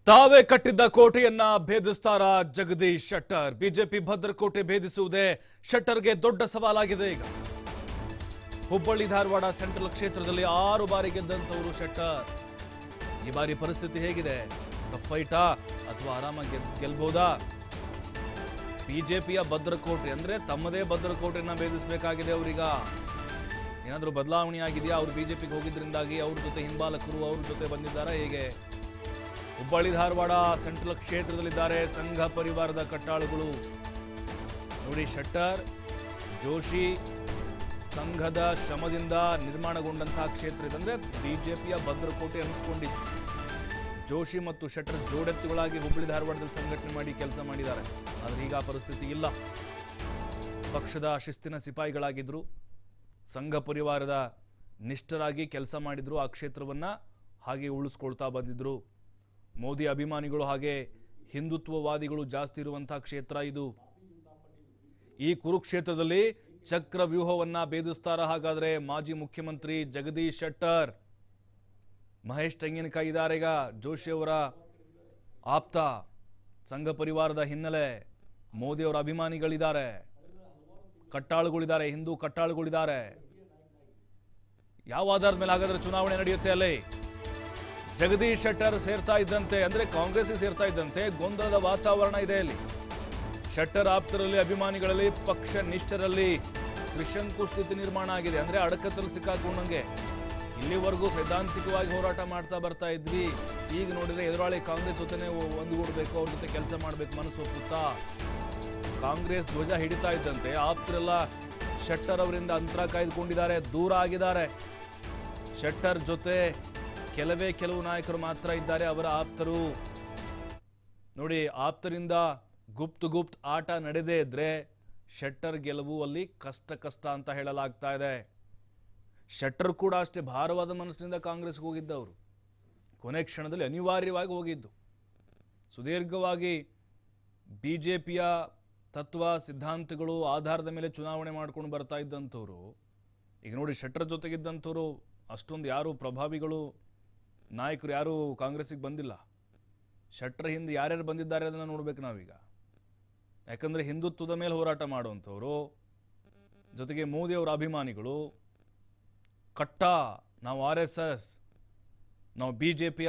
ತಾವೇ ಕಟ್ಟಿದ್ದ ಕೋಟೆಯನ್ನ ಭೇದಿಸ್ತಾರ ಜಗದೀಶ್ ಶೆಟ್ಟರ್ ಬಿಜೆಪಿ ಭದ್ರಕೋಟೆ ಭೇದಿಸುವುದೇ ಶೆಟ್ಟರ್ಗೆ ದೊಡ್ಡ ಸವಾಲಾಗಿದೆ ಈಗ ಹುಬ್ಬಳ್ಳಿ ಧಾರವಾಡ ಸೆಂಟ್ರಲ್ ಕ್ಷೇತ್ರದಲ್ಲಿ ಆರು ಬಾರಿ ಗೆದ್ದಂತವರು ಶೆಟ್ಟರ್ ಈ ಬಾರಿ ಪರಿಸ್ಥಿತಿ ಹೇಗಿದೆ ಫೈಟಾ ಅಥವಾ ಆರಾಮಾಗಿ ಗೆಲ್- ಗೆಲ್ಬಹುದಾ ಬಿಜೆಪಿಯ ಭದ್ರಕೋಟೆ ಅಂದ್ರೆ ತಮ್ಮದೇ ಭದ್ರಕೋಟೆಯನ್ನ ಭೇದಿಸಬೇಕಾಗಿದೆ ಅವರೀಗ ಏನಾದರೂ ಬದಲಾವಣೆ ಆಗಿದೆಯಾ ಅವ್ರು ಬಿಜೆಪಿಗೆ ಹೋಗಿದ್ರಿಂದಾಗಿ ಅವ್ರ ಜೊತೆ ಹಿಂಬಾಲಕರು ಅವ್ರ ಜೊತೆ ಬಂದಿದ್ದಾರಾ ಹೇಗೆ ಹುಬ್ಬಳ್ಳಿ ಧಾರವಾಡ ಸೆಂಟ್ರಲ್ ಕ್ಷೇತ್ರದಲ್ಲಿದ್ದಾರೆ ಸಂಘ ಪರಿವಾರದ ಕಟ್ಟಾಳುಗಳು ನೋಡಿ ಶೆಟ್ಟರ್ ಜೋಶಿ ಸಂಘದ ಶ್ರಮದಿಂದ ನಿರ್ಮಾಣಗೊಂಡಂತಹ ಕ್ಷೇತ್ರ ಇದಂದ್ರೆ ಬಿಜೆಪಿಯ ಭದ್ರಕೋಟೆ ಅನಿಸ್ಕೊಂಡಿತ್ತು ಜೋಶಿ ಮತ್ತು ಶೆಟ್ಟರ್ ಜೋಡೆತ್ತುಗಳಾಗಿ ಹುಬ್ಬಳ್ಳಿ ಧಾರವಾಡದಲ್ಲಿ ಸಂಘಟನೆ ಮಾಡಿ ಕೆಲಸ ಮಾಡಿದ್ದಾರೆ ಆದರೆ ಈಗ ಆ ಪರಿಸ್ಥಿತಿ ಇಲ್ಲ ಪಕ್ಷದ ಶಿಸ್ತಿನ ಸಿಪಾಯಿಗಳಾಗಿದ್ರು ಸಂಘ ಪರಿವಾರದ ನಿಷ್ಠರಾಗಿ ಕೆಲಸ ಮಾಡಿದ್ರು ಆ ಕ್ಷೇತ್ರವನ್ನ ಹಾಗೆ ಉಳಿಸ್ಕೊಳ್ತಾ ಬಂದಿದ್ರು ಮೋದಿ ಅಭಿಮಾನಿಗಳು ಹಾಗೆ ಹಿಂದುತ್ವವಾದಿಗಳು ಜಾಸ್ತಿ ಇರುವಂತಹ ಕ್ಷೇತ್ರ ಇದು ಈ ಕುರುಕ್ಷೇತ್ರದಲ್ಲಿ ಚಕ್ರ ವ್ಯೂಹವನ್ನ ಭೇದಿಸ್ತಾರ ಹಾಗಾದ್ರೆ ಮಾಜಿ ಮುಖ್ಯಮಂತ್ರಿ ಜಗದೀಶ್ ಶೆಟ್ಟರ್ ಮಹೇಶ್ ತೆಂಗಿನಕಾಯಿ ಇದ್ದಾರೆ ಈಗ ಜೋಶಿ ಅವರ ಆಪ್ತ ಸಂಘ ಪರಿವಾರದ ಹಿನ್ನೆಲೆ ಮೋದಿ ಅವರ ಅಭಿಮಾನಿಗಳಿದ್ದಾರೆ ಕಟ್ಟಾಳುಗಳಿದ್ದಾರೆ ಹಿಂದೂ ಕಟ್ಟಾಳುಗಳಿದ್ದಾರೆ ಯಾವ ಆಧಾರದ ಮೇಲೆ ಹಾಗಾದ್ರೆ ಚುನಾವಣೆ ನಡೆಯುತ್ತೆ ಅಲ್ಲಿ ಜಗದೀಶ್ ಶೆಟ್ಟರ್ ಸೇರ್ತಾ ಇದ್ದಂತೆ ಅಂದ್ರೆ ಕಾಂಗ್ರೆಸ್ಗೆ ಸೇರ್ತಾ ಇದ್ದಂತೆ ಗೊಂದಲದ ವಾತಾವರಣ ಇದೆ ಅಲ್ಲಿ ಶೆಟ್ಟರ್ ಆಪ್ತರಲ್ಲಿ ಅಭಿಮಾನಿಗಳಲ್ಲಿ ಪಕ್ಷ ನಿಷ್ಠರಲ್ಲಿ ತ್ರಿಶಂಕು ಸ್ಥಿತಿ ನಿರ್ಮಾಣ ಆಗಿದೆ ಅಂದ್ರೆ ಅಡಕತ್ತಲ್ಲಿ ಸಿಕ್ಕಾಕೊಂಡಂಗೆ ಇಲ್ಲಿವರೆಗೂ ಸೈದ್ಧಾಂತಿಕವಾಗಿ ಹೋರಾಟ ಮಾಡ್ತಾ ಬರ್ತಾ ಇದ್ವಿ ಈಗ ನೋಡಿದ್ರೆ ಎದುರಾಳಿ ಕಾಂಗ್ರೆಸ್ ಜೊತೆನೆ ಒಂದುಗೂಡಬೇಕು ಅವ್ರ ಜೊತೆ ಕೆಲಸ ಮಾಡ್ಬೇಕು ಮನಸ್ಸು ಒಪ್ಪುತ್ತಾ ಕಾಂಗ್ರೆಸ್ ಧ್ವಜ ಹಿಡಿತಾ ಇದ್ದಂತೆ ಆಪ್ತರೆಲ್ಲ ಶೆಟ್ಟರ್ ಅವರಿಂದ ಅಂತರ ಕಾಯ್ದುಕೊಂಡಿದ್ದಾರೆ ದೂರ ಆಗಿದ್ದಾರೆ ಶೆಟ್ಟರ್ ಜೊತೆ ಕೆಲವೇ ಕೆಲವು ನಾಯಕರು ಮಾತ್ರ ಇದ್ದಾರೆ ಅವರ ಆಪ್ತರು ನೋಡಿ ಆಪ್ತರಿಂದ ಗುಪ್ತ್ ಗುಪ್ತ್ ಆಟ ನಡೆದೇ ಇದ್ರೆ ಶೆಟ್ಟರ್ ಗೆಲುವು ಅಲ್ಲಿ ಕಷ್ಟ ಕಷ್ಟ ಅಂತ ಹೇಳಲಾಗ್ತಾ ಇದೆ ಶೆಟ್ಟರ್ ಕೂಡ ಅಷ್ಟೇ ಭಾರವಾದ ಮನಸ್ಸಿನಿಂದ ಕಾಂಗ್ರೆಸ್ಗೆ ಹೋಗಿದ್ದವರು ಕೊನೆ ಕ್ಷಣದಲ್ಲಿ ಅನಿವಾರ್ಯವಾಗಿ ಹೋಗಿದ್ದು ಸುದೀರ್ಘವಾಗಿ ಬಿ ಜೆ ಪಿಯ ತತ್ವ ಸಿದ್ಧಾಂತಗಳು ಆಧಾರದ ಮೇಲೆ ಚುನಾವಣೆ ಮಾಡ್ಕೊಂಡು ಬರ್ತಾ ಇದ್ದಂಥವ್ರು ಈಗ ನೋಡಿ ಶೆಟ್ಟರ್ ಜೊತೆಗಿದ್ದಂಥವ್ರು ಅಷ್ಟೊಂದು ಯಾರು ಪ್ರಭಾವಿಗಳು ನಾಯಕರು ಯಾರೂ ಕಾಂಗ್ರೆಸ್ಸಿಗೆ ಬಂದಿಲ್ಲ ಶೆಟ್ಟರ್ ಹಿಂದೆ ಯಾರ್ಯಾರು ಬಂದಿದ್ದಾರೆ ಅದನ್ನು ನೋಡ್ಬೇಕು ನಾವೀಗ ಯಾಕಂದರೆ ಹಿಂದುತ್ವದ ಮೇಲೆ ಹೋರಾಟ ಮಾಡುವಂಥವ್ರು ಜೊತೆಗೆ ಮೋದಿ ಅವರ ಅಭಿಮಾನಿಗಳು ಕಟ್ಟ ನಾವು ಆರ್ ಎಸ್ ಎಸ್ ನಾವು ಬಿ ಜೆ ಪಿಯ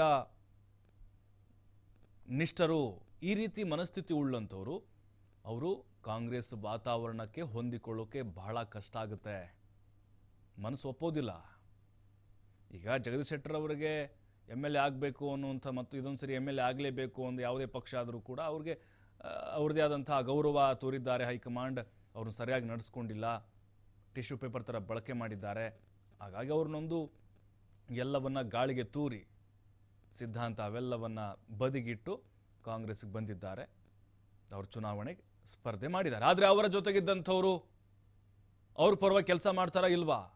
ನಿಷ್ಠರು ಈ ರೀತಿ ಮನಸ್ಥಿತಿ ಉಳ್ಳಂಥವ್ರು ಅವರು ಕಾಂಗ್ರೆಸ್ ವಾತಾವರಣಕ್ಕೆ ಹೊಂದಿಕೊಳ್ಳೋಕೆ ಬಹಳ ಕಷ್ಟ ಆಗುತ್ತೆ ಮನಸ್ಸು ಒಪ್ಪೋದಿಲ್ಲ ಈಗ ಜಗದೀಶ್ ಶೆಟ್ಟರ್ ಅವರಿಗೆ ಎಮ್ ಎಲ್ ಎ ಆಗಬೇಕು ಅನ್ನುವಂಥ ಮತ್ತು ಇದೊಂದು ಸರಿ ಎಮ್ ಎಲ್ ಎ ಆಗಲೇಬೇಕು ಒಂದು ಯಾವುದೇ ಪಕ್ಷ ಆದರೂ ಕೂಡ ಅವ್ರಿಗೆ ಆ, ಅವ್ರದ್ದೇ ಆದಂಥ ಗೌರವ ತೋರಿದ್ದಾರೆ ಹೈಕಮಾಂಡ್ ಅವ್ರನ್ನ ಸರಿಯಾಗಿ ನಡೆಸ್ಕೊಂಡಿಲ್ಲ ಟಿಶ್ಯೂ ಪೇಪರ್ ಥರ ಬಳಕೆ ಮಾಡಿದ್ದಾರೆ ಹಾಗಾಗಿ ಅವ್ರನ್ನೊಂದು ಎಲ್ಲವನ್ನ ಗಾಳಿಗೆ ತೂರಿ ಸಿದ್ಧಾಂತ ಅವೆಲ್ಲವನ್ನ ಬದಿಗಿಟ್ಟು ಕಾಂಗ್ರೆಸ್ಗೆ ಬಂದಿದ್ದಾರೆ ಅವರು ಚುನಾವಣೆಗೆ ಸ್ಪರ್ಧೆ ಮಾಡಿದ್ದಾರೆ ಆದರೆ ಅವರ ಜೊತೆಗಿದ್ದಂಥವರು ಅವ್ರ ಪರವಾಗಿ ಕೆಲಸ ಮಾಡ್ತಾರಾ ಇಲ್ವಾ